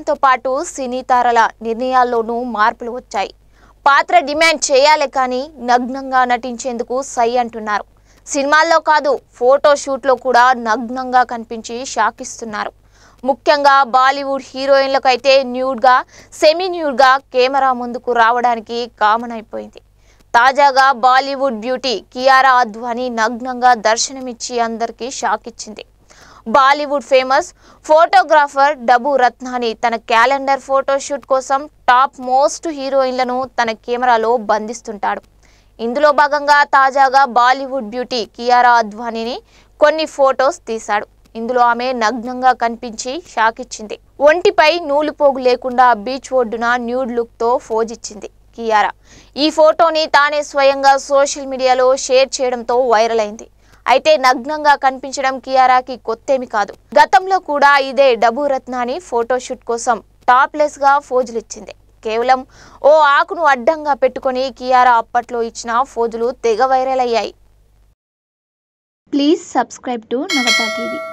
కాలంతో పాటు సినీ తారల నిర్ణయాల్లోనూ మార్పులు వచ్చాయి పాత్ర డిమాండ్ చేయాలి కానీ నగ్నంగా నటించేందుకు సై అంటున్నారు సినిమాల్లో కాదు ఫోటో షూట్లో కూడా నగ్నంగా కనిపించి షాకిస్తున్నారు ముఖ్యంగా బాలీవుడ్ హీరోయిన్లకైతే న్యూడ్గా సెమీ న్యూడ్గా కెమెరా ముందుకు రావడానికి కామన్ అయిపోయింది తాజాగా బాలీవుడ్ బ్యూటీ కియారా అద్వానీ నగ్నంగా దర్శనమిచ్చి అందరికీ షాక్ ఇచ్చింది Bollywood famous photographer Dabboo Ratnani తన క్యాలెండర్ ఫోటోషూట్ కోసం టాప్ మోస్ట్ హీరోయిన్లను తన కెమెరాలో బంధిస్తుంటాడు ఇందులో భాగంగా తాజాగా బాలీవుడ్ బ్యూటీ కియారా అద్వానీని కొన్ని ఫొటోస్ తీశాడు ఇందులో ఆమె నగ్నంగా కనిపించి షాక్ ఇచ్చింది ఒంటిపై నూలుపోగు లేకుండా బీచ్ ఒడ్డున న్యూడ్ లుక్తో ఫోజిచ్చింది కియారా ఈ ఫోటోని తానే స్వయంగా సోషల్ మీడియాలో షేర్ చేయడంతో వైరల్ అయింది అయితే నగ్నంగా కనిపించడం కియారాకి కొత్తేమి కాదు గతంలో కూడా ఇదే డబు రత్నాని ఫోటోషూట్ కోసం టాప్లెస్ గా ఫోజులిచ్చింది కేవలం ఓ ఆకును అడ్డంగా పెట్టుకొని కియారా అప్పట్లో ఇచ్చిన ఫోజులు తెగ వైరల్ అయ్యాయి please subscribe to Navatha TV